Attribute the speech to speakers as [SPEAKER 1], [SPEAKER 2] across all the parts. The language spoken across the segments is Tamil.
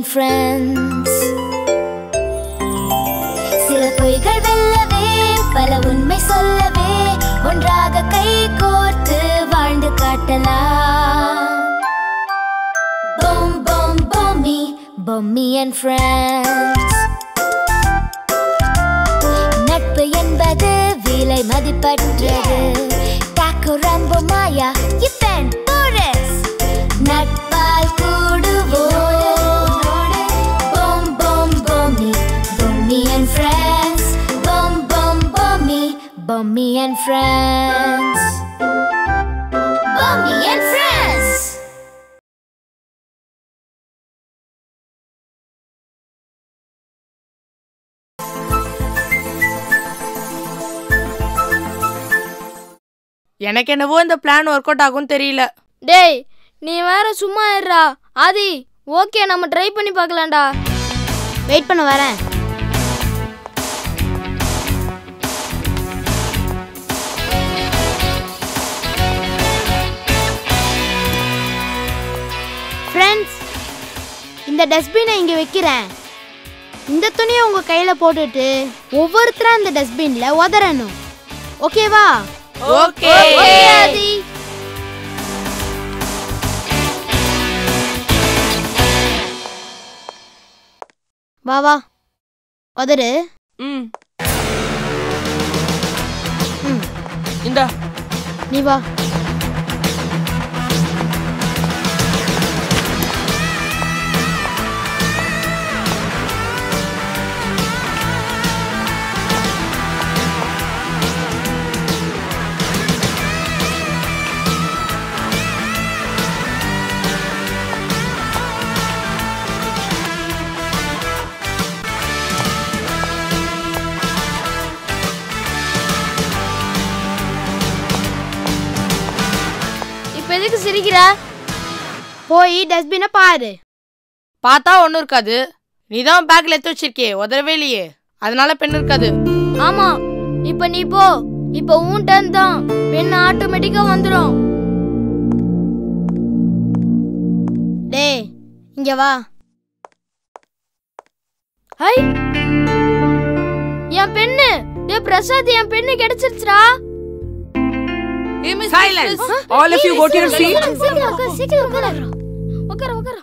[SPEAKER 1] friends சில பொய்கள் வெல்லவே பல உண்மை சொல்லவே ஒன்றாக கை கோர்த்து வாழ்ந்து காட்டலாம் Boom, boom, bommy, bommy and friends. நட்பு என்பது விலை மதிப்பற்றது டாக்கோ ரம்போ மாயா இப்பன் போரஸ் நட்பால் கூடுவோம் பொம் பொம் பொம்மி பொம்மி அண்ட் ஃப்ரெண்ட்ஸ் பொம் பொம் Bommi Bommi and friends Bommi and friends
[SPEAKER 2] எனக்கு என்னவோ இந்த பிளான் ஒர்க் அவுட் ஆகும் தெரியல
[SPEAKER 3] டேய் நீ வேற சும்மா இருடா ஆதி ஓகே நம்ம ட்ரை பண்ணி பார்க்கலாம்டா
[SPEAKER 4] வெயிட் பண்ண வரேன் ஃப்ரெண்ட்ஸ் இந்த டஸ்ட்பினை இங்கே வைக்கிறேன் இந்த துணியை உங்கள் கையில் போட்டுட்டு ஒவ்வொருத்தரா இந்த டஸ்ட்பினில் உதறணும் ஓகேவா
[SPEAKER 2] ஓகே
[SPEAKER 4] ஆதி வா வா உதறு
[SPEAKER 2] ம்
[SPEAKER 4] ம்
[SPEAKER 2] இந்தா
[SPEAKER 4] நீ வா
[SPEAKER 3] இப்போ எதுக்கு சிரிக்கிற
[SPEAKER 4] போய் டஸ்ட்பினை பாரு
[SPEAKER 2] பார்த்தா ஒன்றும் இருக்காது நீ தான் பேக்ல எடுத்து வச்சிருக்கியே உதறவே இல்லையே அதனால பெண் இருக்காது
[SPEAKER 3] ஆமா இப்போ நீ போ இப்போ உன் டர்ன் தான் பெண் ஆட்டோமேட்டிக்கா வந்துடும்
[SPEAKER 4] டேய் இங்க வா
[SPEAKER 3] ஹை என் பெண்ணு டேய் பிரசாத் என் பெண்ணு கிடைச்சிருச்சுடா
[SPEAKER 5] Silence! All of you go to your seat.
[SPEAKER 3] சீக்கிரம் உட்காரு, சீக்கிரம் உட்காரு உட்காரு உட்காரு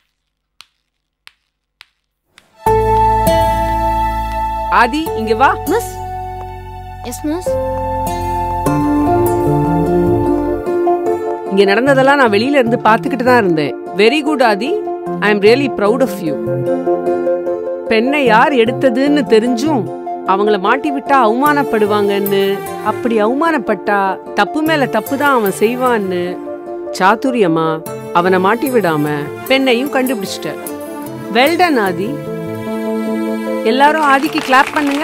[SPEAKER 5] ஆதி இங்க வா
[SPEAKER 4] மிஸ் எஸ் மிஸ்
[SPEAKER 5] இங்க நடந்ததெல்லாம் நான் வெளியில இருந்து பார்த்துக்கிட்டு தான் இருந்தேன் very good Aadhi I am really proud of you பெண்ணை யார் எடுத்ததுன்னு தெரிஞ்சும் அவங்கள மாட்டி விட்டா அவமானப்படுவாங்கன்னு அப்படி அவமானப்பட்டா தப்பு மேல தப்பு தான் அவன் செய்வான்னு சாதுரியமா அவனை மாட்டி விடாம பெண்ணையும் கண்டுபிடிச்சிட்ட வெல்டன் ஆதி எல்லாரும் ஆதிக்கு கிளாப் பண்ணுங்க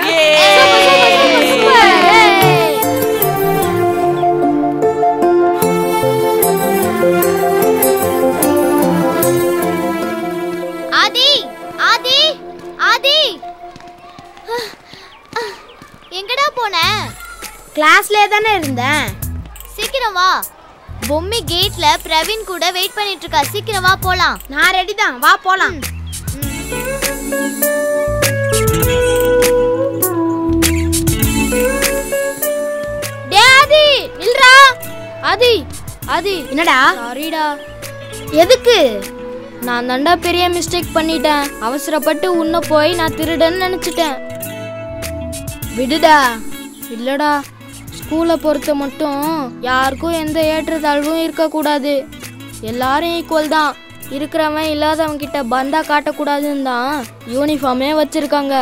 [SPEAKER 1] ஆதி ஆதி ஆதி எங்கடா போன
[SPEAKER 4] கிளாஸ்லயே தானே இருந்தேன்
[SPEAKER 1] சீக்கிரம் வா பொம்மி கேட்ல பிரவீன் கூட வெயிட் பண்ணிட்டு இருக்கா சீக்கிரம் வா போலாம்
[SPEAKER 4] நான் ரெடி தான் வா போலாம்
[SPEAKER 3] டேய் ஆதி நில்றா ஆதி ஆதி
[SPEAKER 4] என்னடா
[SPEAKER 3] சாரிடா
[SPEAKER 4] எதுக்கு
[SPEAKER 3] நான் தாண்டா பெரிய மிஸ்டேக் பண்ணிட்டேன் அவசரப்பட்டு உன்னை போய் நான் திருடன்னு நினைச்சிட்டேன்
[SPEAKER 4] விடுடா
[SPEAKER 3] இல்லடா ஸ்கூலை பொறுத்த மட்டும் யாருக்கும் எந்த ஏற்றத்தாழ்வும் இருக்கக்கூடாது எல்லாரும் ஈக்குவல் தான் இருக்கிறவன் இல்லாதவன் கிட்ட பந்தா காட்டக்கூடாதுன்னு தான் யூனிஃபார்மே வச்சிருக்காங்க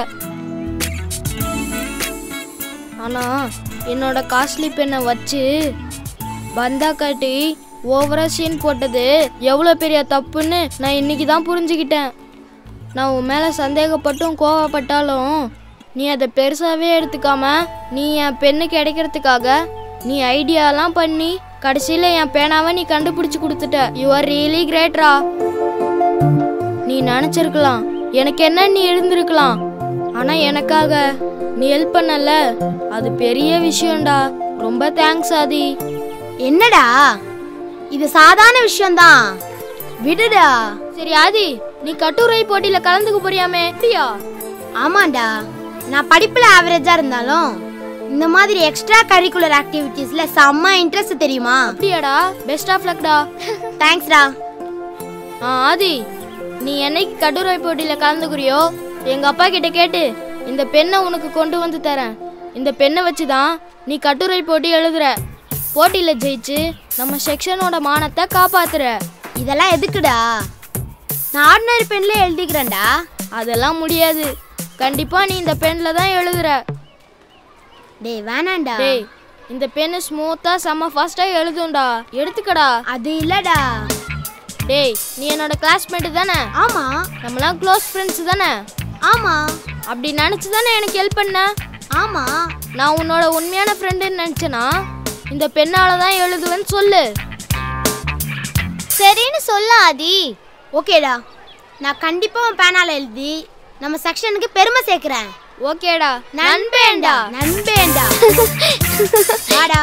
[SPEAKER 3] ஆனா என்னோட காஸ்ட்லி பெண்ணை வச்சு பந்தா காட்டி ஓவரா சீன் போட்டது எவ்வளோ பெரிய தப்புன்னு நான் இன்னைக்கு தான் புரிஞ்சுக்கிட்டேன் நான் உன் மேலே சந்தேகப்பட்டும் கோவப்பட்டாலும் நீ அதை பெருசாகவே எடுத்துக்காம நீ என் பெண்ணு கிடைக்கிறதுக்காக நீ ஐடியாலாம் பண்ணி கடைசியில் என் பேனாவை நீ கண்டுபிடிச்சு கொடுத்துட்ட யூ ஆர் ரியலி கிரேட்ரா நீ நினச்சிருக்கலாம் எனக்கு என்ன நீ எழுந்திருக்கலாம் ஆனால் எனக்காக நீ ஹெல்ப் பண்ணல அது பெரிய விஷயம்டா ரொம்ப தேங்க்ஸ் ஆதி
[SPEAKER 4] என்னடா இது சாதாரண விஷயம்தான் விடுடா
[SPEAKER 3] சரி ஆதி நீ கட்டுரை போட்டியில கலந்துக்க போறியாமே அப்படியா
[SPEAKER 4] ஆமாண்டா நான் படிப்புல ஆவரேஜா இருந்தாலும் இந்த மாதிரி எக்ஸ்ட்ரா கரிக்குலர் ஆக்டிவிட்டீஸ்ல செம்ம இன்ட்ரெஸ்ட் தெரியுமா
[SPEAKER 3] அப்படியாடா பெஸ்ட் ஆஃப் லக்டா
[SPEAKER 4] தேங்க்ஸ்டா
[SPEAKER 3] ஆ ஆதி நீ என்னைக்கு கட்டுரை போட்டியில கலந்துக்கிறியோ எங்க அப்பா கிட்ட கேட்டு இந்த பெண்ணை உனக்கு கொண்டு வந்து தரேன் இந்த பெண்ணை வச்சு தான் நீ கட்டுரை போட்டி எழுதுற போட்டியில ஜெயிச்சு நம்ம செக்ஷனோட மானத்தை காப்பாத்துற
[SPEAKER 4] இதெல்லாம் எதுக்குடா நான் ஆர்டினரி பென்ல எழுதிக்கிறேன்டா
[SPEAKER 3] அதெல்லாம் முடியாது கண்டிப்பா நீ இந்த பென்ல தான் எழுதுற
[SPEAKER 4] டேய் வேணாண்டா
[SPEAKER 3] டேய் இந்த பென்னு ஸ்மூத்தா செம்ம ஃபாஸ்டா எழுதும்டா எடுத்துக்கடா
[SPEAKER 4] அது இல்லடா
[SPEAKER 3] டேய் நீ என்னோட கிளாஸ்மேட் தானே
[SPEAKER 4] ஆமா
[SPEAKER 3] நம்மலாம் க்ளோஸ் ஃப்ரெண்ட்ஸ் தானே
[SPEAKER 4] ஆமா
[SPEAKER 3] அப்படி நினச்சி தானே எனக்கு ஹெல்ப் பண்ண
[SPEAKER 4] ஆமா
[SPEAKER 3] நான் உன்னோட உண்மையான ஃப்ரெண்டுன்னு நினச்சேனா இந்த பெண்ணால தான் எழுதுவேன்னு சொல்லு
[SPEAKER 1] சரின்னு சொல்ல ஆதி
[SPEAKER 4] ஓகேடா நான் கண்டிப்பா உன் பேனால எழுதி நம்ம செக்ஷனுக்கு பெருமை சேர்க்கிறேன்
[SPEAKER 3] ஓகேடா
[SPEAKER 4] நண்பேண்டா நண்பேண்டா வாடா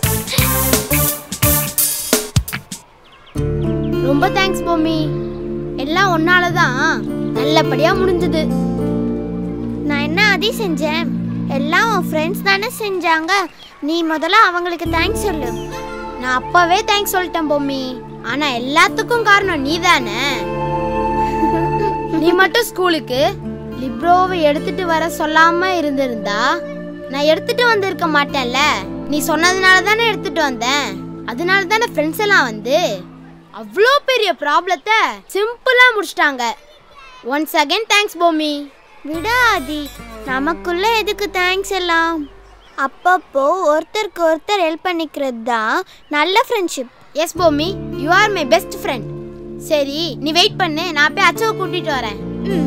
[SPEAKER 4] ரொம்ப தேங்க்ஸ் பொம்மி எல்லாம் ஒன்னால தான் நல்லபடியா முடிஞ்சது
[SPEAKER 1] நான் என்ன ஆதி செஞ்சேன் எல்லாம் உன் ஃப்ரெண்ட்ஸ் தானே செஞ்சாங்க நீ முதல்ல அவங்களுக்கு தேங்க்ஸ் சொல்லு
[SPEAKER 4] நான் அப்பவே தேங்க்ஸ் சொல்லிட்டேன் பொம்மி ஆனா எல்லாத்துக்கும் காரணம் நீதானே நீ மட்டும் ஸ்கூலுக்கு லிப்ரோவை எடுத்துட்டு வர சொல்லாம இருந்திருந்தா நான் எடுத்துட்டு வந்திருக்க மாட்டேன்ல நீ சொன்னதுனால தானே எடுத்துட்டு வந்தேன் அதனால தானே ஃப்ரெண்ட்ஸ் எல்லாம் வந்து அவ்வளோ பெரிய ப்ராப்ளத்தை சிம்பிளா முடிச்சிட்டாங்க ஒன்ஸ் அகைன் தேங்க்ஸ் பொம்மி
[SPEAKER 1] விடா ஆதி நமக்குள்ள எதுக்கு தேங்க்ஸ் எல்லாம் அப்பப்போ ஒருத்தருக்கு ஒருத்தர் ஹெல்ப் பண்ணிக்கிறது தான் நல்ல friendship
[SPEAKER 4] yes Bommi you are my best friend சரி நீ வெயிட் பண்ணு நான் போய் அச்சவை கூட்டிட்டு வரேன்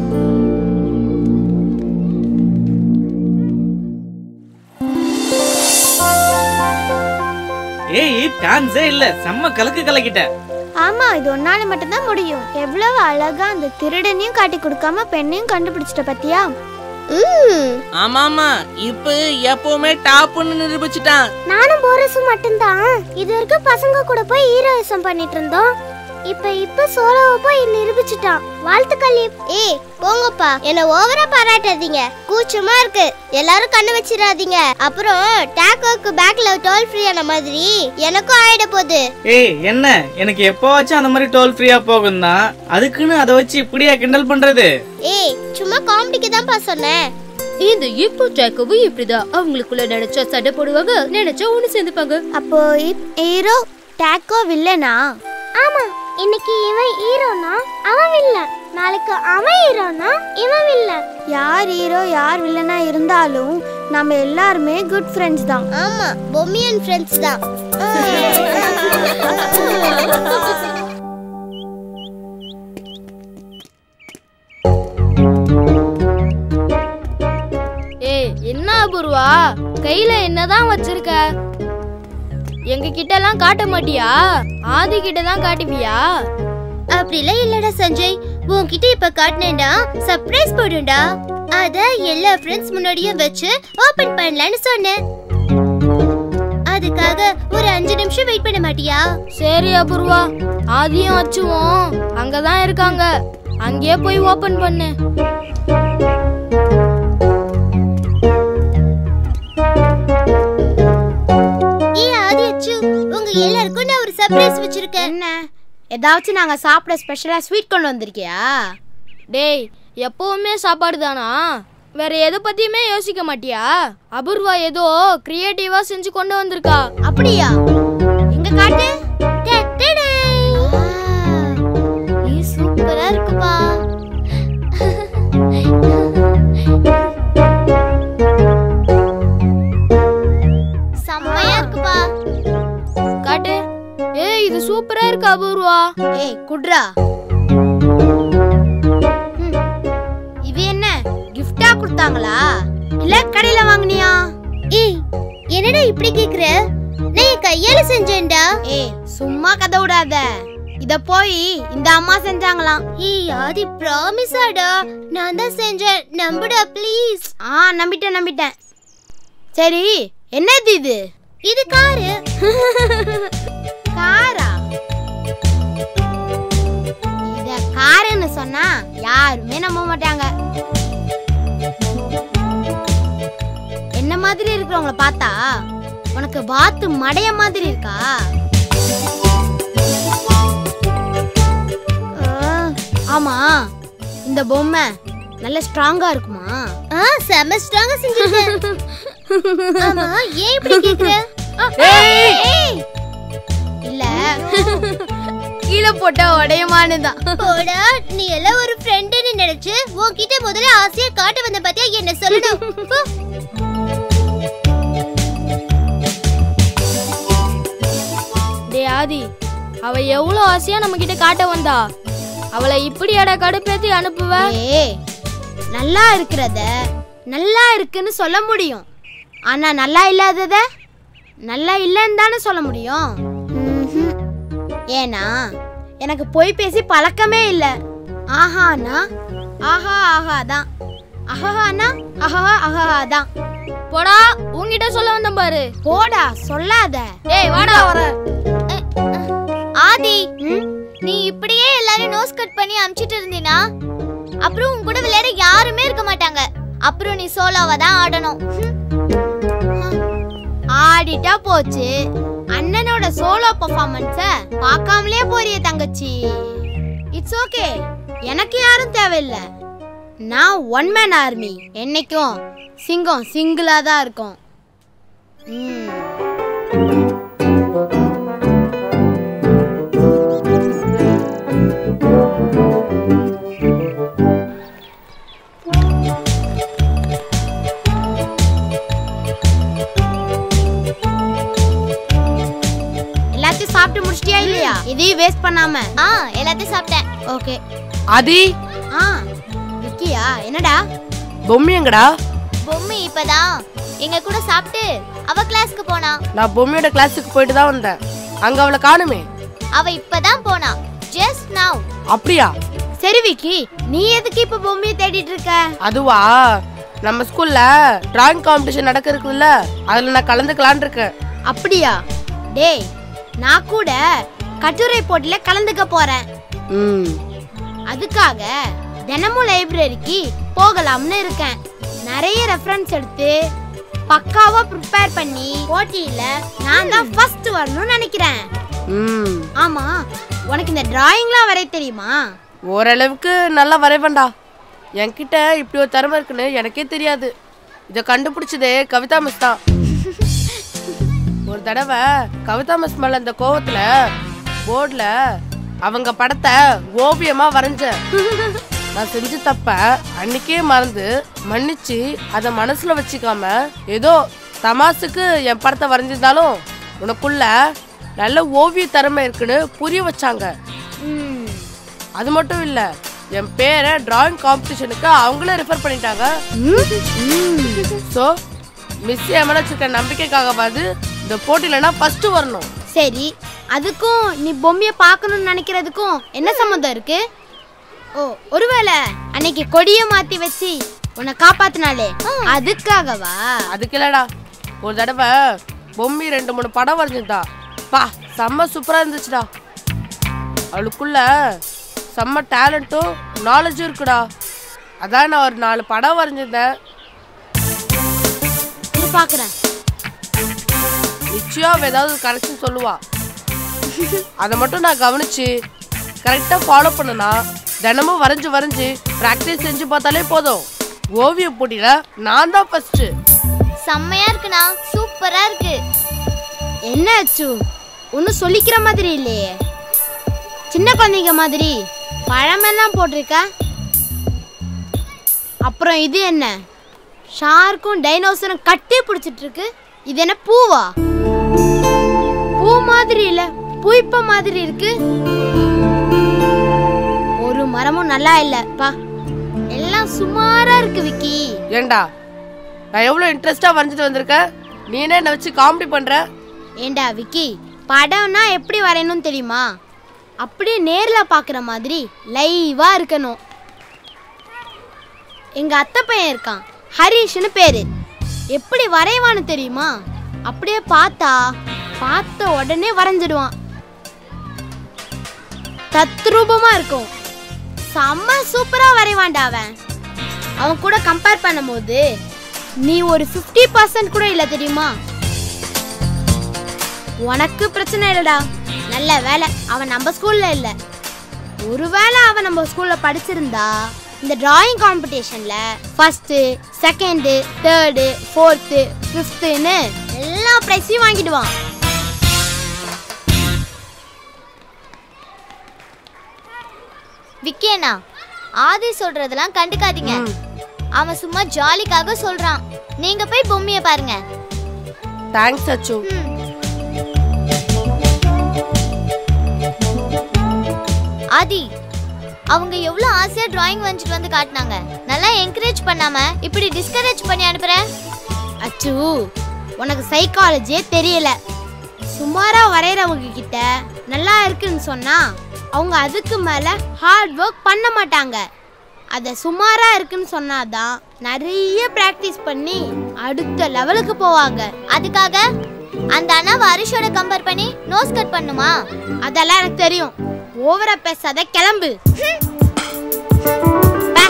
[SPEAKER 6] ஏய் டான்ஸே இல்ல செம்ம கலக்கு கலக்கிட்ட
[SPEAKER 1] ஆமா இது ஒன்னால மட்டும்தான் முடியும் எவ்வளவு அழகா அந்த திருடனையும் காட்டி கொடுக்காம பெண்ணையும் கண்டுபிடிச்சிட்ட பத்தியா
[SPEAKER 7] ஆமா ஆமா இப்ப எப்பவுமே டாப்னு நிரூபிச்சிட்டான்
[SPEAKER 1] நானும் போரஸும் மட்டும்தான் இது வரைக்கும் பசங்க கூட போய் ஹீரோயிசம் பண்ணிட்டு இருந்தோம் இப்ப இப்ப சோலோவை போய் நிரூபிச்சிட்டான் வாழ்த்துக்கள் ஏய் போங்கப்பா என்ன ஓவரா பாராட்டாதீங்க கூச்சமா இருக்கு எல்லாரும் கண்ணு வச்சிடாதீங்க அப்புறம் டேக்கோக்கு பேக்ல டோல் ஃப்ரீயான மாதிரி எனக்கும் ஆயிட போகுது
[SPEAKER 6] ஏய் என்ன எனக்கு எப்போவாச்சும் அந்த மாதிரி டோல் ஃப்ரீயா போகும் தான் அதுக்குன்னு அதை வச்சு இப்படியா கிண்டல் பண்றது
[SPEAKER 1] ஏய் சும்மா காமெடிக்கு தான்ப்பா சொன்னேன்
[SPEAKER 8] இந்த இப்போ டேக்கவும் இப்படிதான் அவங்களுக்குள்ள நினைச்சா சண்டை போடுவாங்க நினைச்சா ஒண்ணு சேர்ந்துப்பாங்க
[SPEAKER 1] அப்போ ஹீரோ டேக்கோ வில்லனா ஆமா இன்னைக்கு இவன் ஹீரோனா அவன் வில்லன் நாளைக்கு அவன் ஹீரோனா இவன் வில்லன்
[SPEAKER 4] யார் ஹீரோ யார் வில்லனா இருந்தாலும் நம்ம எல்லாருமே குட் ஃப்ரெண்ட்ஸ் தான்
[SPEAKER 1] ஆமா பொம்மியன் ஃப்ரெண்ட்ஸ் தான்
[SPEAKER 3] ஏய் என்ன அபூர்வா கையில என்னதான் வச்சிருக்க எங்க கிட்ட எல்லாம் காட்ட மாட்டியா ஆதி கிட்ட தான் காட்டுவியா
[SPEAKER 1] அப்படிலாம் இல்லடா சஞ்சய் உன்கிட்ட இப்ப காட்டினேன்டா சர்ப்ரைஸ் போடுண்டா அத எல்லா ஃப்ரெண்ட்ஸ் முன்னாடியும் வச்சு ஓபன் பண்ணலாம்னு சொன்னேன் அதுக்காக ஒரு அஞ்சு நிமிஷம் வெயிட் பண்ண மாட்டியா
[SPEAKER 3] சரி அபூர்வா ஆதியும் வச்சுவோம் அங்கதான் இருக்காங்க அங்கேயே போய் ஓபன் பண்ணு
[SPEAKER 1] ஏ ஆதி அச்சு உங்க எல்லாருக்கும் நான் ஒரு சர்ப்ரைஸ் வச்சிருக்கேன்
[SPEAKER 4] என்ன ஏதாச்சும் நாங்க சாப்பிட ஸ்பெஷலா ஸ்வீட் கொண்டு வந்திருக்கியா
[SPEAKER 3] டேய் எப்பவுமே சாப்பாடு தானா வேற எதை பத்தியுமே யோசிக்க மாட்டியா அபூர்வா ஏதோ கிரியேட்டிவா செஞ்சு கொண்டு வந்திருக்கா
[SPEAKER 4] அப்படியா எங்க காட்டு
[SPEAKER 1] டட்டடை. இது சூப்பரா இருக்குப்பா செம்மையா இருக்குப்பா
[SPEAKER 3] காட்டு ஏய் இது சூப்பரா இருக்கு அபூர்வா
[SPEAKER 4] ஏய் குட்ரா ம், இது என்ன கிஃப்டா கொடுத்தாங்களா இல்ல கடையில வாங்குனியா
[SPEAKER 1] ஏய் என்னடா இப்படி கேக்குற நான் என் கையால செஞ்சேன்டா
[SPEAKER 4] ஏய் சும்மா கதை விடாத இத போய் இந்த அம்மா செஞ்சாங்களாம்
[SPEAKER 1] ஏய் ஆதி ப்ராமிஸாடா நான் தான் செஞ்சேன் நம்புடா ப்ளீஸ்
[SPEAKER 4] ஆ நம்பிட்டேன் நம்பிட்டேன் சரி என்னது இது
[SPEAKER 1] இது காரு
[SPEAKER 4] காரா இத காருன்னு ட்ராயிங்னு சொன்னா யாருமே நம்ப மாட்டாங்க என்ன மாதிரி இருக்கிறவங்கள பார்த்தா உனக்கு வாத்து மடைய மாதிரி இருக்கா ஆ, ஆமா இந்த பொம்மை நல்ல ஸ்ட்ராங்கா இருக்குமா
[SPEAKER 1] ஆ செம ஸ்ட்ராங்கா செஞ்சிருக்கேன் ஆமா ஏன் இப்படி கேக்குற
[SPEAKER 4] ஏய்! இல்ல கீழே போட்டா உடையமானுதான்
[SPEAKER 1] போடா நீ எல்லாம் ஒரு ஃப்ரெண்டுன்னு நினைச்சு உன்கிட்ட முதல்ல ஆசையா காட்ட வந்த பாத்தியா என்ன சொல்லணும் போ.
[SPEAKER 3] டே ஆதி அவ எவ்வளோ ஆசையா நம்ம கிட்ட காட்ட வந்தா அவளை இப்படியாடா கடுப்பேத்தி அனுப்புவ
[SPEAKER 4] ஏய் நல்லா இருக்கிறத நல்லா இருக்குன்னு சொல்ல முடியும் ஆனா நல்லா இல்லாதத நல்லா இல்லைன்னு தானே சொல்ல முடியும் ம்ஹும். ஏன்னா எனக்கு பொய் பேசி பழக்கமே இல்லை ஆஹானா ஆஹா ஆஹா தான் அஹஹானா அஹா அஹா தான்
[SPEAKER 3] போடா உன்கிட்ட சொல்ல வந்தேன் பாரு
[SPEAKER 4] போடா சொல்லாத
[SPEAKER 3] ஏய் வாடா வர
[SPEAKER 1] ஆதி நீ இப்படியே எல்லாரும் நோஸ் கட் பண்ணி அமிச்சிட்டு இருந்தீனா அப்புறம் உன் கூட விளையாட யாருமே இருக்க மாட்டாங்க அப்புறம் நீ சோலோவா தான் ஆடணும்
[SPEAKER 4] ஆடிட்டா போச்சு அண்ணனோட சோலோ பெர்ஃபார்மன்ஸ பார்க்காமலே போறிய தங்கச்சி இட்ஸ் ஓகே எனக்கு யாரும் தேவையில்லை நான் ஒன் மேன் ஆர்மி என்னைக்கும் சிங்கம் சிங்கிளா தான் இருக்கும் ம். எல்லாத்தையும் சாப்பிட்டு முடிச்சிட்டியா இல்லையா இதையும் வேஸ்ட் பண்ணாம
[SPEAKER 1] ஆ எல்லாத்தையும் சாப்பிட்டேன்
[SPEAKER 4] ஓகே
[SPEAKER 2] ஆதி
[SPEAKER 4] ஆ விக்கியா என்னடா
[SPEAKER 2] பொம்மி எங்கடா
[SPEAKER 1] பொம்மை இப்பதான் எங்க கூட சாப்பிட்டு அவ கிளாஸ்க்கு போனா
[SPEAKER 2] நான் பொம்மியோட கிளாஸுக்கு போயிட்டு தான் வந்தேன் அங்க அவளை காணுமே
[SPEAKER 1] அவ இப்பதான் போனா ஜஸ்ட் நவ்
[SPEAKER 2] அப்படியா
[SPEAKER 4] சரி விக்கி நீ எதுக்கு இப்ப பொம்மையை தேடிட்டு இருக்க
[SPEAKER 2] அதுவா நம்ம ஸ்கூல்ல டிராயிங் காம்படிஷன் நடக்க இருக்குல்ல அதுல நான் கலந்துக்கலான் இருக்கேன்
[SPEAKER 4] அப்படியா டேய் நான் கூட கட்டுரை போட்டியில கலந்துக்க போறேன்
[SPEAKER 2] ம்
[SPEAKER 4] அதுக்காக தினமும் லைப்ரரிக்கு போகலாம்னு இருக்கேன் நிறைய ரெஃபரன்ஸ் எடுத்து பக்காவா ப்ரிப்பேர் பண்ணி போட்டியில நான் தான் ஃபர்ஸ்ட் வரணும்னு நினைக்கிறேன்
[SPEAKER 2] ம்
[SPEAKER 4] ஆமா உனக்கு இந்த டிராயிங்லாம் வரைய தெரியுமா
[SPEAKER 2] ஓரளவுக்கு நல்லா வரைவேன்டா என்கிட்ட இப்படி ஒரு திறமை இருக்குன்னு எனக்கே தெரியாது இதை கண்டுபிடிச்சதே கவிதா மிஸ் தான் ஒரு தடவை கவிதா மிஸ் மேல இந்த கோவத்துல போர்டில் அவங்க படத்தை ஓவியமா வரைஞ்சேன் நான் செஞ்ச தப்ப அன்னைக்கே மறந்து மன்னிச்சு அதை மனசுல வச்சுக்காம ஏதோ தமாசுக்கு என் படத்தை வரைஞ்சிருந்தாலும் உனக்குள்ள நல்ல ஓவிய திறமை இருக்குன்னு புரிய வச்சாங்க அது மட்டும் இல்ல என் பேரை டிராயிங் காம்படிஷனுக்கு அவங்களே ரெஃபர் பண்ணிட்டாங்க ஸோ மிஸ் என் மேல வச்சிருக்க நம்பிக்கைக்காகவாது இந்த போட்டியிலனா ஃபர்ஸ்ட் வரணும்
[SPEAKER 4] சரி அதுக்கும் நீ பொம்மைய பார்க்கணும்னு நினைக்கிறதுக்கும் என்ன சம்மந்தம் இருக்கு ஓ ஒருவேளை அன்னைக்கு கொடிய மாத்தி வச்சு உன்னை காப்பாத்தினாலே அதுக்காகவா
[SPEAKER 2] அதுக்கு இல்லடா ஒரு தடவை பொம்மி ரெண்டு மூணு படம் வரைஞ்சிருந்தா பா செம்ம சூப்பரா இருந்துச்சுடா அவளுக்குள்ள செம்ம டேலண்ட்டும் நாலேஜும் இருக்குடா அதான் நான் ஒரு நாலு படம் வரைஞ்சிருந்தேன்
[SPEAKER 4] இது பாக்குறேன்
[SPEAKER 2] நிச்சயம் அவ ஏதாவது கரெக்ஷன் சொல்லுவா அதை மட்டும் நான் கவனிச்சு கரெக்டாக ஃபாலோ பண்ணனா தினமும் வரைஞ்சு வரைஞ்சு ப்ராக்டிஸ் செஞ்சு பார்த்தாலே போதும் ஓவிய போட்டியில நான் தான் ஃபர்ஸ்ட்
[SPEAKER 1] செம்மையா இருக்குண்ணா சூப்பரா இருக்கு
[SPEAKER 4] என்ன அச்சு ஒன்னும் சொல்லிக்கிற மாதிரி இல்லையே சின்ன குழந்தைங்க மாதிரி பழமெல்லாம் போட்டிருக்க அப்புறம் இது என்ன ஷார்க்கும் டைனோசரும் கட்டி பிடிச்சிட்டு இருக்கு இது என்ன பூவா பூ மாதிரி இல்ல பூய்ப்ப மாதிரி இருக்கு ஒரு மரமும் நல்லா இல்ல பா எல்லாம் சுமாரா இருக்கு விக்கி
[SPEAKER 2] ஏண்டா நான் எவ்வளோ இன்ட்ரெஸ்டாக வரைஞ்சிட்டு வந்திருக்கேன் நீனே என்னை வச்சு காமெடி பண்ற
[SPEAKER 4] ஏண்டா விக்கி படம்னா எப்படி வரையணும் தெரியுமா அப்படியே நேர்ல பார்க்குற மாதிரி லைவா இருக்கணும் எங்க அத்தை பையன் இருக்கான் ஹரிஷ்னு பேரு எப்படி வரைவான்னு தெரியுமா அப்படியே பார்த்தா பார்த்த உடனே வரைஞ்சிடுவான் தத்ரூபமா இருக்கும் செம்ம சூப்பரா வரைவான்டா அவன் அவன் கூட கம்பேர் பண்ணும்போது நீ ஒரு 50% பர்சன்ட் கூட இல்ல தெரியுமா உனக்கு பிரச்சனை இல்லடா நல்ல வேலை அவன் நம்ம ஸ்கூல்ல இல்ல ஒருவேளை அவன் நம்ம ஸ்கூல்ல படிச்சிருந்தா இந்த டிராயிங் காம்படிஷன்ல ஃபர்ஸ்ட் செகண்ட் தேர்டு ஃபோர்த்து ஃபிஃப்த்துன்னு எல்லா ப்ரைஸையும் வாங்கிடுவான்
[SPEAKER 1] விக்கேனா ஆதி சொல்றதெல்லாம் கண்டுக்காதீங்க அவன் சும்மா ஜாலிக்காக சொல்றான் நீங்க போய் பொம்மைய பாருங்க
[SPEAKER 2] தேங்க்ஸ் அச்சு
[SPEAKER 1] ஆதி அவங்க எவ்வளவு ஆசையா டிராயிங் வரைஞ்சிட்டு வந்து காட்டினாங்க நல்லா என்கரேஜ் பண்ணாம இப்படி டிஸ்கரேஜ் பண்ணி அனுப்புற
[SPEAKER 4] அச்சு உனக்கு சைக்காலஜியே தெரியல சுமாரா வரைகிறவங்க கிட்ட நல்லா இருக்குன்னு சொன்னா அவங்க அதுக்கு மேல ஹார்ட் ஒர்க் பண்ண மாட்டாங்க அத சுமாரா இருக்குன்னு சொன்னாதான் நிறைய பிராக்டிஸ் பண்ணி அடுத்த லெவலுக்கு போவாங்க
[SPEAKER 1] அதுக்காக அந்த அண்ணாவை அரிஷோட கம்பேர் பண்ணி நோஸ் கட் பண்ணுமா
[SPEAKER 4] அதெல்லாம் எனக்கு தெரியும் ஓவரா பேசாத கிளம்பு பே.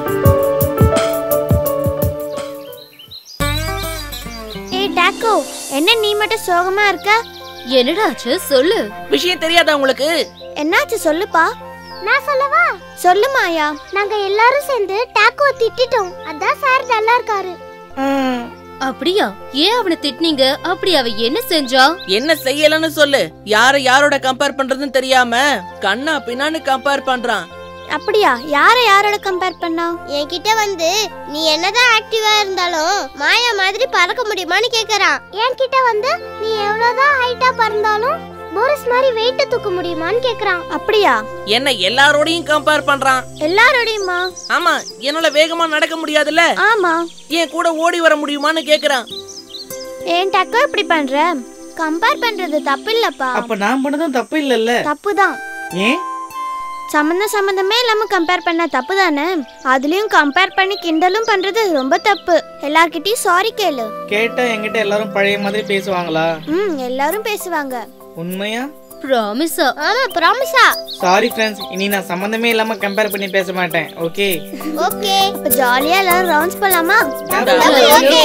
[SPEAKER 1] ஏய் டாக்கோ என்ன நீ மட்டும் சோகமா இருக்க
[SPEAKER 8] என்னடா ஆச்சு சொல்லு
[SPEAKER 7] விஷயம் தெரியாதா உங்களுக்கு
[SPEAKER 1] என்னாச்சு சொல்லுப்பா நான் சொல்லவா சொல்லு மாயா நாங்க எல்லாரும் சேர்ந்து டாக்கோ திட்டிட்டோம் அதான் சார் நல்லா இருக்காரு
[SPEAKER 8] அப்படியா ஏன் அவனை திட்டினீங்க அப்படி அவ என்ன செஞ்சா
[SPEAKER 7] என்ன செய்யலன்னு சொல்லு யார யாரோட கம்பேர் பண்றதுன்னு தெரியாம கண்ணா பின்னான்னு கம்பேர் பண்றான்
[SPEAKER 1] அப்படியா யார யாரோட கம்பேர் பண்ணா என்கிட்ட வந்து நீ என்னதான் ஆக்டிவா இருந்தாலும் மாயா மாதிரி பறக்க முடியுமான்னு கேக்குறான் என்கிட்ட வந்து நீ எவ்வளவுதான் ஹைட்டா பறந்தாலும் போரஸ் மாதிரி வெயிட்ட தூக்க முடியுமான்னு கேக்குறான் அப்படியா
[SPEAKER 7] என்ன எல்லாரோடையும் கம்பேர் பண்றான்
[SPEAKER 1] எல்லாரோடையுமா
[SPEAKER 7] ஆமா என்னால வேகமா நடக்க முடியாதுல்ல
[SPEAKER 1] ஆமா
[SPEAKER 7] என் கூட ஓடி வர முடியுமான்னு கேக்குறான்
[SPEAKER 1] ஏன் டக்கோ இப்படி பண்ற கம்பேர் பண்றது தப்பு இல்லப்பா
[SPEAKER 6] அப்ப நான் பண்ணதும் தப்பு இல்லைல்ல
[SPEAKER 1] தப்பு தான்
[SPEAKER 6] ஏன்
[SPEAKER 1] சம்மந்த சம்மந்தமே இல்லாம கம்பேர் பண்ண தப்பு தானே அதுலயும் கம்பேர் பண்ணி கிண்டலும் பண்றது ரொம்ப தப்பு எல்லார்கிட்டயும் சாரி கேளு
[SPEAKER 6] கேட்டா என்கிட்ட எல்லாரும் பழைய மாதிரி பேசுவாங்களா
[SPEAKER 1] ம் எல்லாரும் பேசுவாங்க
[SPEAKER 6] உண்மையா
[SPEAKER 8] ப்ராமிஸா
[SPEAKER 1] ஆமா ப்ராமிஸா
[SPEAKER 6] சாரி ஃப்ரெண்ட்ஸ் இனி நான் சம்மந்தமே இல்லாம கம்பேர் பண்ணி பேச மாட்டேன் ஓகே
[SPEAKER 1] ஓகே இப்ப ஜாலியா எல்லாரும் ரவுண்ட்ஸ் போலாமா
[SPEAKER 7] ஓகே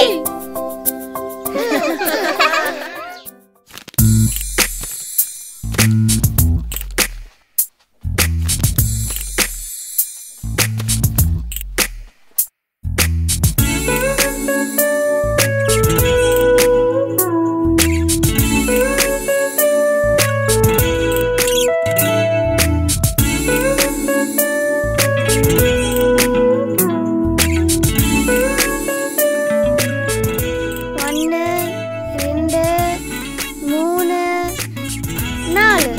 [SPEAKER 1] ஒன்னு ரெண்டு மூணு நாலு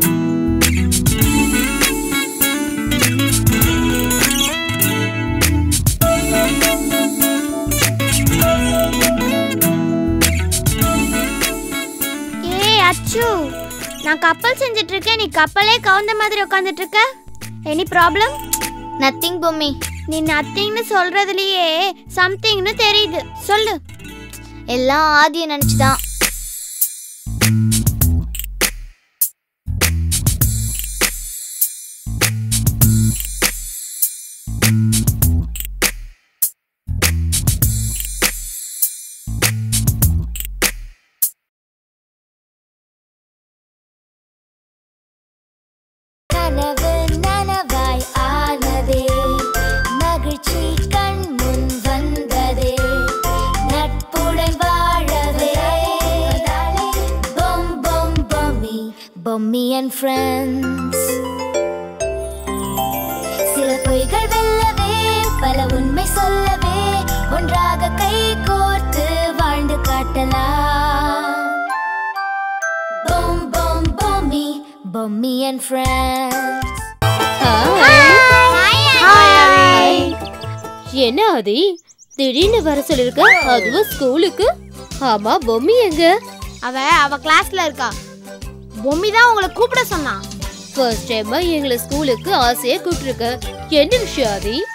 [SPEAKER 1] ஏய் அச்சு நான் கப்பல் செஞ்சுட்டு இருக்கேன் நீ கப்பலே கவுந்த மாதிரி உட்காந்துட்டு இருக்க எனி ப்ராப்ளம் நத்திங் பொம்மி நீ நத்திங்னு சொல்றதுலயே சம்திங்னு தெரியுது சொல்லு எல்லாம் ஆதியை நினைச்சுதான் கனவு நனவாய் ஆனதே மகிழ்ச்சி கண் முன் வந்ததே நட்புடன் வாழவே பொம் பொம் பொம்மி பொம்மி அண்ட் ஃப்ரெண்ட்ஸ் சில பொய்கள் வெல்லவே பல உண்மை சொல்லவே ஒன்றாக கை கோர்த்து வாழ்ந்து காட்டலாம் பொம் பொம் பொம்மி பொம்மி அண்ட் ஃப்ரெண்ட்ஸ்
[SPEAKER 8] என்ன ஆதி திடீர்னு வர சொல்லிருக்க அதுவும் ஸ்கூலுக்கு ஆமா பொம்மி எங்க
[SPEAKER 4] அவ அவ கிளாஸ்ல இருக்கா பொம்மி தான் உங்களை கூப்பிட சொன்னான்
[SPEAKER 8] ஃபர்ஸ்ட் டைமா எங்களை ஸ்கூலுக்கு ஆசையா கூப்பிட்டுருக்க என்ன விஷயம் ஆதி